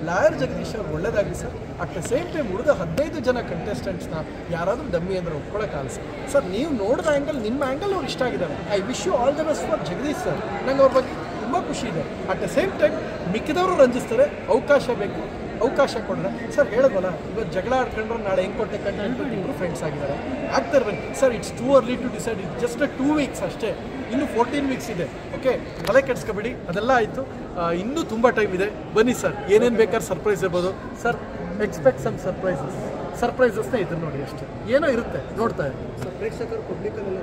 lawyer Jagadish ಅವ್ರು ಒಳ್ಳೇದಾಗಲಿ sir at the same time ಉಳಿದ ಹದಿನೈದು ಜನ ಕಂಟೆಸ್ಟೆಂಟ್ಸ್ನ ಯಾರಾದರೂ ಡಮ್ಮಿ ಅಂದರೆ ಒಪ್ಕೊಳ್ಳೋಕ್ಕಾಗಲ್ಲ ಸರ್ ಸರ್ ನೀವು ನೋಡಿದ ಆ್ಯಂಗಲ್ ನಿಮ್ಮ ಆ್ಯಂಗಲ್ ಅವ್ರು ಇಷ್ಟ ಆಗಿದ್ದಾರೆ I wish you all the best for Jagadish sir ನಂಗೆ ಅವ್ರ ಬಗ್ಗೆ ತುಂಬ ಖುಷಿ ಇದೆ ಅಟ್ ದ ಸೇಮ್ ಟೈಮ್ ಮಿಕ್ಕಿದವರು ರಂಜಿಸ್ತಾರೆ ಅವಕಾಶ ಬೇಕು ಅವಕಾಶ ಕೊಡ್ರೆ ಸರ್ ಹೇಳಿದ್ವಲ್ಲ ಇವತ್ತು ಜಗಳ ಆಡ್ಕೊಂಡ್ರು ನಾಳೆ ಹೆಂಗೆ ಕೊಟ್ಟೆ ಕಂಟೆಂಟ್ ಇಬ್ಬರು ಫ್ರೆಂಡ್ಸ್ ಆಗಿದ್ದಾರೆ ಆಗ್ತಾರೆ ಬನ್ನಿ sir it's too early to decide it just two weeks ಅಷ್ಟೇ ಇನ್ನು ಫೋರ್ಟೀನ್ ವೀಕ್ಸ್ ಇದೆ ಓಕೆ ತಲೆ ಕೆಡ್ಸ್ಕೊಬೇಡಿ ಅದೆಲ್ಲ ಆಯಿತು ಇನ್ನೂ ತುಂಬ ಟೈಮ್ ಇದೆ ಬನ್ನಿ ಸರ್ ಏನೇನು ಬೇಕಾದ್ರೆ ಸರ್ಪ್ರೈಸ್ ಇರ್ಬೋದು ಸರ್ ಎಕ್ಸ್ಪೆಕ್ಟ್ ಸಮ್ ಸರ್ಪ್ರೈಸಸ್ ಸರ್ಪ್ರೈಸಸ್ನೇ ಇದನ್ನ ನೋಡಿ ಅಷ್ಟೇ ಏನೋ ಇರುತ್ತೆ ನೋಡ್ತಾ ಇರಿ ಪ್ರೇಕ್ಷಕರು ಪಬ್ಲಿಕಲ್ಲೆಲ್ಲ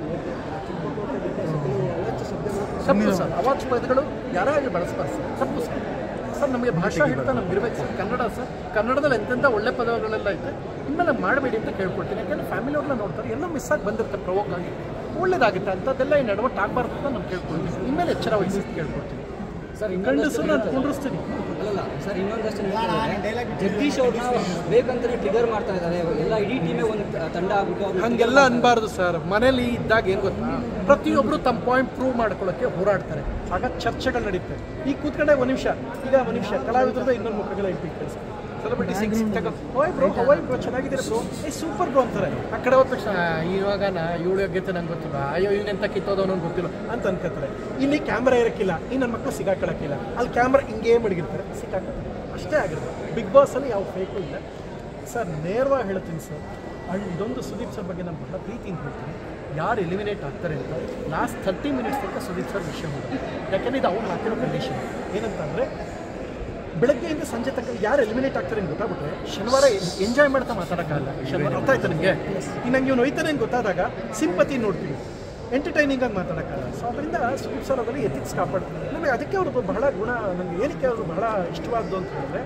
ನೋಡ್ತಾರೆ ತಪ್ಪು ಸರ್ ಅವಾಜ್ ಪದಗಳು ಯಾರೇ ಆಗಲಿ ಬಳಸ್ಬಾರ್ದು ಸರ್ ತಪ್ಪು ಸರ್ ಸರ್ ನಮಗೆ ಭಾಷಾ ಹಿಡಿತ ನಮ್ಗೆ ಇರಬೇಕು ಸರ್ ಕನ್ನಡ ಸರ್ ಕನ್ನಡದಲ್ಲಿ ಎಂತೆಂಥ ಒಳ್ಳೆ ಪದಗಳೆಲ್ಲ ಐತೆ ಇನ್ಮೇಲೆ ಮಾಡಬೇಡಿ ಅಂತ ಕೇಳ್ಕೊಳ್ತೀನಿ ಯಾಕಂದ್ರೆ ಫ್ಯಾಮಿಲಿ ಅವ್ರನ್ನ ನೋಡ್ತಾರೆ ಎಲ್ಲೋ ಮಿಸ್ ಆಗಿ ಬಂದಿರ್ತಾರೆ ಪ್ರವೋಕ್ ಆಗಿ ಒಳ್ಳೇದಾಗುತ್ತೆ ಅಂಥದ್ದೆಲ್ಲ ಈ ನಡವಟ್ಟು ಆಗಬಾರ್ದು ಅಂತ ನಾನು ಕೇಳ್ಕೊಳ್ತೀನಿ ಇನ್ಮೇಲೆ ಎಚ್ಚರ ವಹಿಸಿ ಅಂತ ಕೇಳ್ಕೊಳ್ತೀನಿ ಸರ್ ಗಂಡಸರು ನಾನು ಕುಂಡ್ರಿಸ್ತೀನಿ ಅಲ್ಲಲ್ಲ ಸರ್ ಇನ್ನೊಂದಷ್ಟು ಹೇಳ್ತಾರೆ, ಜಗದೀಶ್ ಅವ್ರನ್ನ ಬೇಕಂತಾನೆ ಟ್ರಿಗರ್ ಮಾಡ್ತಾ ಇದ್ದಾರೆ ಎಲ್ಲ ಇಡೀ ಟೀಮೇ ಒಂದು ತಂಡ ಆಗ್ಬಿಟ್ಟು ಅವ್ರನ್ನ ಹಂಗೆಲ್ಲ ಅನ್ಬಾರ್ದು ಸರ್ ಮನೇಲಿ ಇದ್ದಾಗ ಏನು ಗೊತ್ತಾ ಪ್ರತಿಯೊಬ್ಬರು ತಮ್ಮ ಪಾಯಿಂಟ್ ಪ್ರೂವ್ ಮಾಡ್ಕೊಳ್ಳೋಕ್ಕೆ ಹೋರಾಡ್ತಾರೆ ಆಗ ಚರ್ಚೆಗಳು ನಡೀತವೆ ಈಗ ಕೂತ್ಕೊಂಡೆ ಒಂದು ನಿಮಿಷ ಈಗ ಒಂದು ನಿಮಿಷ ಕಲಾವಿದ್ರದ ಇನ್ನೊಂದು ಮುಖಗಳ ಇಟ್ಟಿರ್ತಾರೆ ಸರ್ ಸೆಲೆಬ್ರಿಟಿ ಸಿಕ್ಸ್ ಓಯ್ ಬ್ರೋ ಓಯ್ ಬ್ರೋ ಚೆನ್ನಾಗಿದ್ದೀರಾ ಬ್ರೋ ಏ ಸೂಪರ್ ಬ್ರೋ ಅಂತಾರೆ ಆ ಕಡೆ ಹೋದ ತಕ್ಷಣ "ಆ, ಇವಾಗ ನಾ ಇವಳು ಯೋಗ್ಯತೆ ನಂಗೆ ಗೊತ್ತಿಲ್ಲ ಅಯ್ಯೋ ಇವನೆಂತ ಕಿತ್ತೋದವನು ಗೊತ್ತಿಲ್ಲ ಅಂತ ಅನ್ಕೋತಾರೆ ಇಲ್ಲಿ ಕ್ಯಾಮ್ರಾ ಇರಕ್ಕಿಲ್ಲ ಈ ನನ್ನ ಮಕ್ಕಳು ಸಿಗಾಕೊಳ್ಳೋಕ್ಕಿಲ್ಲ ಅಲ್ಲಿ ಕ್ಯಾಮ್ರಾ ಹಿಂಗೇ ಮಡಗಿರ್ತಾರೆ ಸಿಕ್ಕಾಕೊಳ್ತಾರೆ ಅಷ್ಟೇ ಆಗಿರುತ್ತೆ ಬಿಗ್ ಬಾಸಲ್ಲಿ ಯಾವ ಫೇಕು ಇಲ್ಲ ಸರ್ ನೇರವಾಗಿ ಹೇಳ್ತೀನಿ ಸರ್ ಅಲ್ಲಿ ಇದೊಂದು ಸುದೀಪ್ ಸರ್ ಬಗ್ಗೆ ನಾನು ಬಹಳ ಪ್ರೀತಿಯಿಂದ ಹೇಳ್ತೀನಿ ಯಾರು ಎಲಿಮಿನೇಟ್ ಆಗ್ತಾರೆ ಅಂತ ಲಾಸ್ಟ್ ಥರ್ಟಿ ಮಿನಿಟ್ಸ್ ತನಕ ಸುದೀಪ್ ಸರ್ ವಿಷಯ ಮಾಡೋದು ಯಾಕೆಂದರೆ ಇದು ಅವ್ರು ಹಾಕಿರೋ ಕಂಡೀಷನ್ ಏನಂತಂದರೆ ಬೆಳಗ್ಗೆಯಿಂದ ಸಂಜೆ ತನಕ ಯಾರು ಎಲಿಮಿನೇಟ್ ಆಗ್ತಾರೆ ಅಂತ ಗೊತ್ತಾಗ್ಬಿಟ್ರೆ ಶನಿವಾರ ಎಂಜಾಯ್ ಮಾಡ್ತಾ ಮಾತಾಡೋಕ್ಕಾಗಲ್ಲ ಶನಿವಾರ ಅರ್ಥ ಆಯ್ತಾ ನಿಮಗೆ ಈ ನಂಗೆ ಇವನು ಹೋಯ್ತಾನೆ ಅಂತ ಗೊತ್ತಾದಾಗ ಸಿಂಪತಿ ನೋಡ್ತೀವಿ ಎಂಟರ್ಟೈನಿಂಗ್ ಆಗಿ ಮಾತಾಡೋಕ್ಕಾಗಲ್ಲ ಸೊ ಅದರಿಂದ ಸುದೀಪ್ ಸರ್ ಅದರಲ್ಲಿ ಎಥಿಕ್ಸ್ ಕಾಪಾಡ್ತಾರೆ ನಮಗೆ ಅದಕ್ಕೆ ಅವ್ರದ್ದು ಬಹಳ ಗುಣ ನನಗೆ ಏನಕ್ಕೆ ಅವರು ಬಹಳ ಇಷ್ಟವಾದ್ದು ಅಂತ ಹೇಳಿದ್ರೆ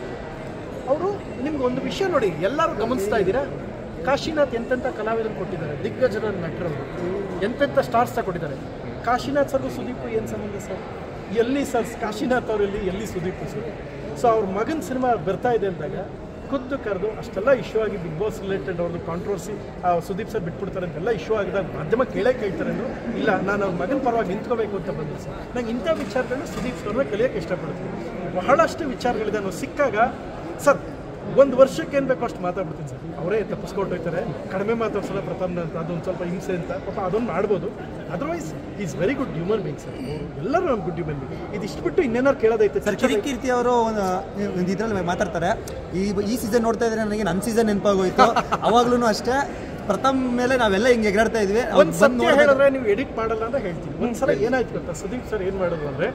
ಅವರು ನಿಮ್ಗೆ ಒಂದು ವಿಷಯ ನೋಡಿ ಎಲ್ಲರೂ ಗಮನಿಸ್ತಾ ಇದ್ದೀರಾ ಕಾಶಿನಾಥ್ ಎಂತೆಂಥ ಕಲಾವಿದರು ಕೊಟ್ಟಿದ್ದಾರೆ ದಿಗ್ಗಜರ ನಟರು ಎಂತೆಂಥ ಸ್ಟಾರ್ಸ್ ಕೊಟ್ಟಿದ್ದಾರೆ ಕಾಶಿನಾಥ್ ಸರ್ಗೂ ಸುದೀಪ್ ಏನು ಸಂಬಂಧ ಸರ್ ಎಲ್ಲಿ ಸರ್ ಕಾಶಿನಾಥ್ ಅವರಲ್ಲಿ ಎಲ್ಲಿ ಸುದೀಪ್ ಸರ್ ಸೊ ಅವ್ರ ಮಗನ ಸಿನಿಮಾ ಬರ್ತಾ ಇದೆ ಅಂದಾಗ ಖುದ್ದು ಕರೆದು ಅಷ್ಟೆಲ್ಲ ಇಶ್ಯೂ ಆಗಿ ಬಿಗ್ ಬಾಸ್ ರಿಲೇಟೆಡ್ ಅವ್ರದ್ದು ಕಾಂಟ್ರವರ್ಸಿ ಸುದೀಪ್ ಸರ್ ಬಿಟ್ಬಿಡ್ತಾರೆ ಅಂತೆಲ್ಲ ಇಶ್ಯೂ ಆಗಿದಾಗ ಮಾಧ್ಯಮ ಕೇಳೇ ಕೇಳ್ತಾರೆ ಅಂದ್ರು ಇಲ್ಲ ನಾನು ಅವ್ರ ಮಗನ ಪರವಾಗಿ ನಿಂತ್ಕೋಬೇಕು ಅಂತ ಬಂದೆ ಸರ್ ನಂಗೆ ಇಂಥ ವಿಚಾರಗಳನ್ನ ಸುದೀಪ್ ಸರ್ನ ಕಲಿಯೋಕ್ಕೆ ಇಷ್ಟಪಡ್ತೀನಿ ಬಹಳಷ್ಟು ವಿಚಾರಗಳಿದೆ ನಾವು ಸಿಕ್ಕಾಗ ಸರ್ ಒಂದು ವರ್ಷಕ್ಕೆ ಏನು ಬೇಕೋ ಅಷ್ಟು ಮಾತಾಡ್ಬಿಡ್ತೀನಿ ಸರ್ ಅವರೇ ತಪ್ಪಿಸ್ಕೊಂಡು ಹೋಗ್ತಾರೆ ಕಡಿಮೆ ಮಾತಾಡ್ಸಲ್ಲ ಪ್ರಥಮ ಅಂತ ಅದೊಂದು ಸ್ವಲ್ಪ ಹಿಂಸೆ ಅಂತ ಪಾಪ ಅದೊಂದು ಮಾಡ್ಬೋದು otherwise is very good human being sir ಎಲ್ಲರೂ ನಮ್ಮ ಗುಡ್ ಹ್ಯೂಮನ್ ಬೀಂಗ್ ಇದಿಷ್ಟು ಬಿಟ್ಟು ಇನ್ನೇನಾರು ಕೇಳೋದೈತೆ ಸರ್ ಕಿರಿಕೀರ್ತಿ ಅವರು ಒಂದು ಒಂದು ಇದ್ರಲ್ಲಿ ಮಾತಾಡ್ತಾರೆ ಈ ಈ ಸೀಸನ್ ನೋಡ್ತಾ ಇದ್ರೆ ನನಗೆ ನನ್ನ ಸೀಸನ್ ನೆನಪಾಗೋಯ್ತು ಅವಾಗ್ಲೂ ಅಷ್ಟೇ ಪ್ರಥಮ್ ಮೇಲೆ ನಾವೆಲ್ಲ ಹಿಂಗೆ ಎಗರಾಡ್ತಾ ಇದ್ವಿ ಅವ್ರು ಒಂದು ಬಂದ್ ಸತ್ಯ ನೋಡಿದಾಗ- ಹೇಳಿದ್ರೆ ನೀವು ಎಡಿಟ್ ಮಾಡಲ್ಲ ಅಂತ ಹೇಳ್ತೀನಿ ಒಂದ್ಸಲ ಏನಾಯ್ತು ಗೊತ್ತಾ ಸುದೀಪ್ ಸರ್ ಏನು ಮಾಡೋದು ಅಂದರೆ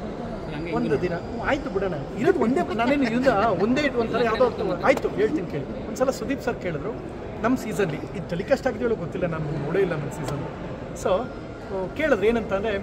ಒಂದು ದಿನ ಹ್ಮ್, ಆಯ್ತು ಬಿಡೋಣ ಇರೋದು ಒಂದೇ ನಾನೇನು ಇದನ್ನ ಒಂದೇ ಇಟ್ಟು ಒಂಥರ ಯಾವುದೋ ಒಂದು- ಆಯ್ತು ಹೇಳ್ತೀನಿ ಕೇಳಿ ಒಂದ್ಸಲ ಸುದೀಪ್ ಸರ್ ಕೇಳಿದ್ರು ನಮ್ಮ ಸೀಸನ್ಲಿ ಇದು ಟೆಲಿಕಾಸ್ಟ್ ಆಗಿದೆಯೋ ಗೊತ್ತಿಲ್ಲ ನಾನು ನೋಡೇ ಇಲ್ಲ ನನ್ನ ಸೀಸನ್ ಸೊ ಕೇಳಿದ್ರು ಏನಂತ ಅಂದರೆ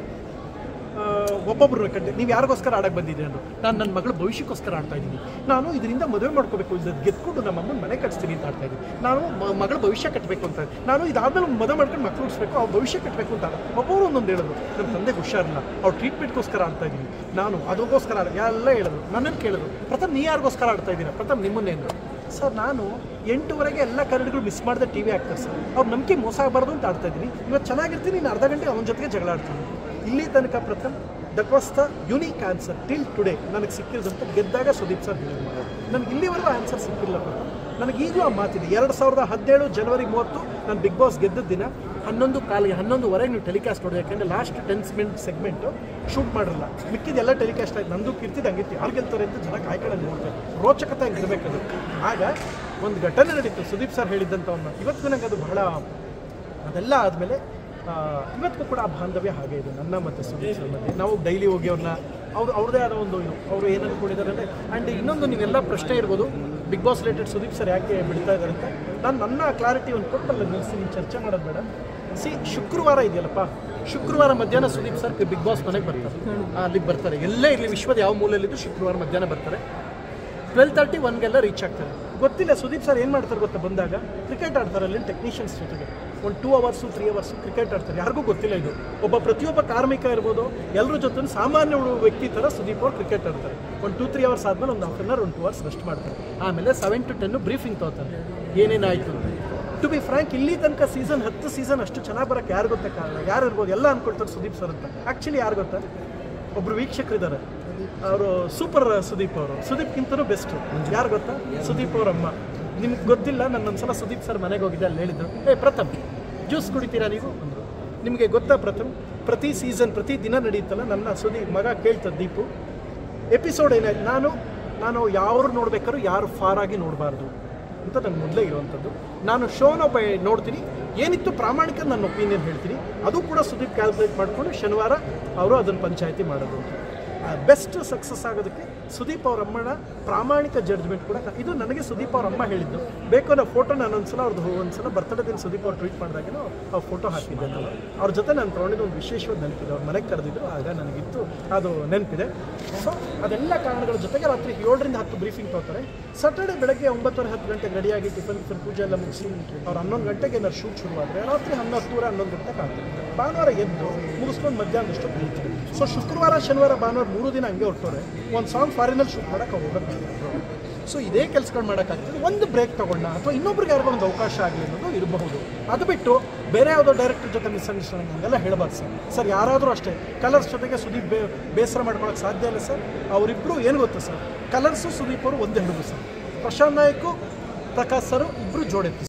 ಒಬ್ಬೊಬ್ರು ಕಂಡು ನೀವು ಯಾರಿಗೋಸ್ಕರ ಆಡಕ್ಕೆ ಬಂದಿದೆ ಅಂದರು ನಾನು ನನ್ನ ಮಗಳ ಭವಿಷ್ಯಕ್ಕೋಸ್ಕರ ಆಡ್ತಾ ಇದ್ದೀನಿ ನಾನು ಇದರಿಂದ ಮದುವೆ ಮಾಡ್ಕೋಬೇಕು ಇದು ಗೆದ್ಕೊಂಡು ನಮ್ಮ ಅಮ್ಮನ ಮನೆ ಕಟ್ಸ್ತೀನಿ ಅಂತ ಆಡ್ತಾ ಇದ್ದೀನಿ ನಾನು ಮ- ಮಗಳ ಭವಿಷ್ಯ ಕಟ್ಟಬೇಕು ಅಂತ ನಾನು ಇದಾದ್ಮೇಲೆ ಮದುವೆ ಮಾಡ್ಕೊಂಡು ಮಕ್ಕಳು ಉಳಿಸ್ಬೇಕು ಅವ್ರ ಭವಿಷ್ಯ ಕಟ್ಟಬೇಕು ಅಂತ ಒಬ್ಬರು ಒಂದೊಂದು ಹೇಳಿದ್ರು ನಮ್ಮ ತಂದೆಗೆ ಹುಷಾರಿಲ್ಲ ಅವ್ರು ಟ್ರೀಟ್ಮೆಂಟ್ಗೋಸ್ಕರ ಆಡ್ತಾ ಇದ್ದೀನಿ ನಾನು ಅದಕ್ಕೋಸ್ಕರ ಆಡ- ಎಲ್ಲ ಹೇಳಿದ್ರು ನನ್ನನ್ನು ಕೇಳಿದ್ರು ಪ್ರಥಮ್ ನೀ ಯಾರಿಗೋಸ್ಕರ ಆಡ್ತಾ ಇದ್ದೀರಾ ಪ್ರಥಮ್ ನಿಮ್ಮನ್ನೇನು ಸರ್ ನಾನು ಎಂಟುವರೆಗೆ ಎಲ್ಲ ಕರಡಿಗಳು ಮಿಸ್ ಮಾಡಿದೆ ಟಿ ವಿ ಆಗ್ತಾರೆ ಸರ್ ಅವ್ರ ನಂಬಿಕೆ ಮೋಸ ಆಗಬಾರ್ದು ಅಂತ ಆಡ್ತಾ ಇದ್ದೀನಿ ಇವತ್ತು ಚೆನ್ನಾಗಿರ್ತೀನಿ ಇನ್ನು ಅರ್ಧ ಗಂಟೆ ಅವನ ಜೊತೆಗೆ ಜಗಳ ಆಡ್ತೀನಿ ಇಲ್ಲಿ ತನಕ Pratham that was the unique answer till today ನನಗೆ ಸಿಕ್ಕಿದಂತ ಗೆದ್ದಾಗ ಸುದೀಪ್ ಸರ್ ಹೇಳಿದ್ರು ನನಗೆ ಇಲ್ಲಿವರೆಗೂ ಆನ್ಸರ್ ಸಿಕ್ಕಿಲ್ಲ ಪ್ರಥಮ್ ನನಗೆ ಈಗಲೂ ಆ ಮಾತಿದೆ ಎರಡು ಸಾವಿರದ ಹದಿನೇಳು ಜನವರಿ ಮೂವತ್ತು ನಾನು ಬಿಗ್ ಬಾಸ್ ಗೆದ್ದ ದಿನ ಹನ್ನೊಂದು ಕಾಲಿಗೆ ಹನ್ನೊಂದುವರೆಗೆ ನೀವು ಟೆಲಿಕಾಸ್ಟ್ ನೋಡಿ ಯಾಕೆಂದರೆ last tens minute segment shoot ಮಾಡಿರಲ್ಲ ಮಿಕ್ಕಿದೆಲ್ಲ ಟೆಲಿಕಾಸ್ಟ್ ಆಯ್ತು ನಂದು ಕೀರ್ತಿದ್ ಹಂಗಿತ್ತು ಯಾರು ಗೆಲ್ತಾರೆ ಅಂತ ಜನ ಕಾಯ್ಕೊಂಡು ನೋಡ್ತಾರೆ ರೋಚಕತೆ ಹಂಗಿರ್ಬೇಕದು ಆಗ ಒಂದು ಘಟನೆ ನಡೀತು ಸುದೀಪ್ ಸರ್ ಹೇಳಿದ್ದಂಥವನ್ನ ಇವತ್ತು ನನಗೆ ಅದು ಬಹಳ ಅದೆಲ್ಲ ಆದಮೇಲೆ ಇವತ್ತಿಗೂ ಕೂಡ ಆ ಬಾಂಧವ್ಯ ಹಾಗೆ ಇದೆ ನನ್ನ ಮತ್ತು ಸುದೀಪ್ ಸರ್ ಮಧ್ಯೆ ನಾವು ಡೈಲಿ ಹೋಗಿ ಅವ್ರನ್ನ ಅವ್ರು ಅವ್ರದೇ ಆದ ಒಂದು ಇದು ಅವರು ಏನು ಅನ್ಕೊಂಡಿದ್ದಾರೆ ಅಂದರೆ ಆ್ಯಂಡ್ ಇನ್ನೊಂದು ನೀವೆಲ್ಲ ಪ್ರಶ್ನೆ ಇರ್ಬೋದು Bigg Boss related Sudeep sir ಯಾಕೆ ಬಿಡ್ತಾ ಇದ್ದಾರೆ ಅಂತ ನಾನು ನನ್ನ ಕ್ಲಾರಿಟಿ ಒಂದು ಕೊಟ್ಟಲ್ಲ ನಿಲ್ಲಿಸಿ ಚರ್ಚೆ ಮಾಡೋದು ಬೇಡ ಸಿ ಶುಕ್ರವಾರ ಇದೆಯಲ್ಲಪ್ಪ ಶುಕ್ರವಾರ ಮಧ್ಯಾಹ್ನ ಸುದೀಪ್ ಸರ್ ಬಿಗ್ ಬಾಸ್ ಮನೆಗೆ ಬರ್ತಾರೆ ಆ, ಅಲ್ಲಿಗೆ ಬರ್ತಾರೆ ಎಲ್ಲೇ ಇರಲಿ ವಿಶ್ವದ ಯಾವ ಮೂಲೆಯಲ್ಲಿದ್ದು ಶುಕ್ರವಾರ ಮಧ್ಯಾಹ್ನ ಬರ್ತಾರೆ ಟ್ವೆಲ್ ತರ್ಟಿ ಒನ್ಗೆಲ್ಲ ರೀಚ್ ಆಗ್ತಾರೆ ಗೊತ್ತಿಲ್ಲ ಸುದೀಪ್ ಸರ್ ಏನು ಮಾಡ್ತಾರೆ ಗೊತ್ತಾ ಬಂದಾಗ ಕ್ರಿಕೆಟ್ ಆಡ್ತಾರೆ ಅಲ್ಲಿ ಟೆಕ್ನಿಷಿಯನ್ಸ್ ಜೊತೆಗೆ ಒಂದು two hours three hours cricket ಆಡ್ತಾರೆ ಯಾರಿಗೂ ಗೊತ್ತಿಲ್ಲ ಇದು ಒಬ್ಬ ಪ್ರತಿಯೊಬ್ಬ ಕಾರ್ಮಿಕ ಇರ್ಬೋದು ಎಲ್ಲರ ಜೊತೆ ಸಾಮಾನ್ಯ ಹುಡು- ವ್ಯಕ್ತಿ ಥರ ಸುದೀಪ್ ಅವ್ರು ಕ್ರಿಕೆಟ್ ಆಡ್ತಾರೆ ಒಂದು ಟೂ ತ್ರೀ ಅವರ್ಸ್ ಆದಮೇಲೆ ಒಂದು ಹಾಫ್ ಅನ್ ಅವರ್ ಒಂದು ಟೂ ಅವರ್ಸ್ ರೆಸ್ಟ್ ಮಾಡ್ತಾರೆ ಆಮೇಲೆ ಸೆವೆನ್ ಟು ಟೆನ್ನು ಬ್ರೀಫಿಂಗ್ ತಗೋತಾರೆ ಏನೇನಾಯಿತು ಟು ಬಿ ಫ್ರ್ಯಾಂಕ್ ಇಲ್ಲಿ ತನಕ ಸೀಸನ್ ಹತ್ತು ಸೀಸನ್ ಅಷ್ಟು ಚೆನ್ನಾಗಿ ಬರೋಕ್ಕೆ ಯಾರು ಗೊತ್ತಾ ಕಾರಣ ಯಾರು ಇರ್ಬೋದು ಎಲ್ಲ ಅನ್ಕೊಳ್ತಾರೆ ಸುದೀಪ್ ಸರ್ ಅಂತ ಆ್ಯಕ್ಚುಲಿ ಯಾರು ಗೊತ್ತಾ ಒಬ್ರು ವೀಕ್ಷಕರಿದ್ದಾರೆ ಅವರು ಸೂಪರ್ ಸುದೀಪ್ ಅವರು ಸುದೀಪ್ಗಿಂತನೂ ಬೆಸ್ಟ್ ಯಾರು ಗೊತ್ತಾ ಸುದೀಪ್ ಅವ್ರ ಅಮ್ಮ ನಿಮ್ಗೆ ಗೊತ್ತಿಲ್ಲ ನನ್ನೊಂದ್ಸಲ ಸುದೀಪ್ ಸರ್ ಮನೆಗೆ ಹೋಗಿದ್ದೆ ಅಲ್ಲಿ ಹೇಳಿದ್ರು ಏ ಪ್ರಥಮ್ ಜ್ಯೂಸ್ ಕುಡಿತೀರಾ ನೀವು ಅಂದರು ನಿಮಗೆ ಗೊತ್ತಾ ಪ್ರಥಮ್ ಪ್ರತಿ ಸೀಸನ್ ಪ್ರತಿ ದಿನ ನಡೆಯುತ್ತಲ್ಲ ನನ್ನ ಸುದೀಪ್ ಮಗ ಕೇಳ್ತದೆ ದೀಪು ಎಪಿಸೋಡ್ ಏನಾಯ್ತು ನಾನು ನಾನು ಯಾರು ನೋಡ್ಬೇಕಾದ್ರೂ ಯಾರು ಫಾರ್ ಆಗಿ ನೋಡಬಾರ್ದು ಅಂತ ನಂಗೆ ಮೊದಲೇ ಇರುವಂಥದ್ದು ನಾನು ಶೋನ ಬೈ ನೋಡ್ತೀನಿ ಏನಿತ್ತು ಪ್ರಾಮಾಣಿಕ ನನ್ನ ಒಪಿನಿಯನ್ ಹೇಳ್ತೀನಿ ಅದು ಕೂಡ ಸುದೀಪ್ ಕ್ಯಾಲ್ಕುಲೇಟ್ ಮಾಡಿಕೊಂಡು ಶನಿವಾರ ಅವರು ಅದನ್ನು ಪಂಚಾಯತಿ ಮಾಡೋದು ಅಂತ ಬೆಸ್ಟ್ ಸಕ್ಸಸ್ ಆಗೋದಕ್ಕೆ ಸುದೀಪ್ ಅವ್ರ ಅಮ್ಮನ ಪ್ರಾಮಾಣಿಕ ಜಡ್ಜ್ಮೆಂಟ್ ಕೂಡ ಕ- ಇದು ನನಗೆ ಸುದೀಪ್ ಅವ್ರ ಅಮ್ಮ ಹೇಳಿದ್ದು ಬೇಕು ಅನ್ನೋ ಫೋಟೋ ನಾನು ಒಂದ್ಸಲ ಅವ್ರದ್ದು ಒಂದ್ಸಲ ಬರ್ತಡೇ ದಿನ ಸುದೀಪ್ ಅವ್ರು ಟ್ವೀಟ್ ಮಾಡಿದಾಗಲೂ ಆ ಫೋಟೋ ಹಾಕಿದ್ದೆ ನಾನು ಅವ್ರ ಜೊತೆ ನಾನು ತೊಗೊಂಡಿದ್ದು ಒಂದು ವಿಶೇಷವಾದ ನೆನಪಿದೆ ಅವ್ರ ಮನೆಗೆ ಕರೆದಿದ್ದು ಆಗ ನನಗಿತ್ತು ಅದು ನೆನಪಿದೆ ಸೊ ಅದೆಲ್ಲ ಕಾರಣಗಳ ಜೊತೆಗೆ ರಾತ್ರಿ ಏಳರಿಂದ ಹತ್ತು ಬ್ರೀಫಿಂಗ್ ತೊಗೊತಾರೆ ಸಾಟರ್ಡೆ ಬೆಳಗ್ಗೆ ಒಂಬತ್ತುವರೆ ಹತ್ತು ಗಂಟೆಗೆ ರೆಡಿಯಾಗಿ ಟಿಫನ್ ಟಿಫನ್ ಪೂಜೆ ಎಲ್ಲ ಮುಗಿಸಿ ಅವ್ರು ಹನ್ನೊಂದು ಗಂಟೆಗೆ ಏನಾದ್ರು ಶೂಟ್ ಶುರುವಾದರೆ ರಾತ್ರಿ ಹನ್ನೊಂದೂವರೆ ಹನ್ನೊಂದು ಗಂಟೆಗೆ ಆಗ್ತದೆ ಭಾನುವಾರ ಎದ್ದು ಮುಗಿಸ್ಕೊಂಡು ಮಧ್ಯಾಹ್ನದಷ್ಟು ಬೀಳ್ತೀವಿ ಸೊ ಶುಕ್ರವಾರ ಶನಿವಾರ ಭಾನುವಾರ ಮೂರು ದಿನ ಹಂಗೆ ಹೊರಟೋರೆ ಒಂದು ಸಾಂಗ್ ಫಾರಿನಲ್ಲಿ ಶೂಟ್ ಮಾಡೋಕೆ ಹೋಗೋಕ್ಕಾಗಲ್ಲ ಸೊ ಇದೇ ಕೆಲಸಗಳು ಮಾಡೋಕ್ಕಾಗ್ತದೆ ಒಂದು ಬ್ರೇಕ್ ತಗೊಂಡ ಅಥವಾ ಇನ್ನೊಬ್ರಿಗೆ ಯಾರಿಗೋ ಒಂದು ಅವಕಾಶ ಆಗಲಿ ಅನ್ನೋದು ಇರಬಹುದು ಅದು ಬಿಟ್ಟು ಬೇರೆ ಯಾವುದೋ ಡೈರೆಕ್ಟರ್ ಜೊತೆ ಮಿಸ್ಅಂಡರ್ಸ್ಟ್ಯಾಂಡಿಂಗ್ ಹಂಗೆಲ್ಲ ಹೇಳಬಾರ್ದು ಸರ್ ಸರ್ ಯಾರಾದರೂ ಅಷ್ಟೇ ಕಲರ್ಸ್ ಜೊತೆಗೆ ಸುದೀಪ್ ಬೇ ಬೇಸರ ಮಾಡ್ಕೊಳಕ್ಕೆ ಸಾಧ್ಯ ಇಲ್ಲ ಸರ್ ಅವರಿಬ್ಬರು ಏನು ಗೊತ್ತಾ ಸರ್ ಕಲರ್ಸು ಸುದೀಪ್ ಅವರು ಒಂದೇ ಹಿಡಿದು ಸರ್ ಪ್ರಶಾಂತ್ ನಾಯ್ಕು ಪ್ರಕಾಶ್ ಸರ್ ಇಬ್ಬರು ಜೋಡೆತ್ತಿ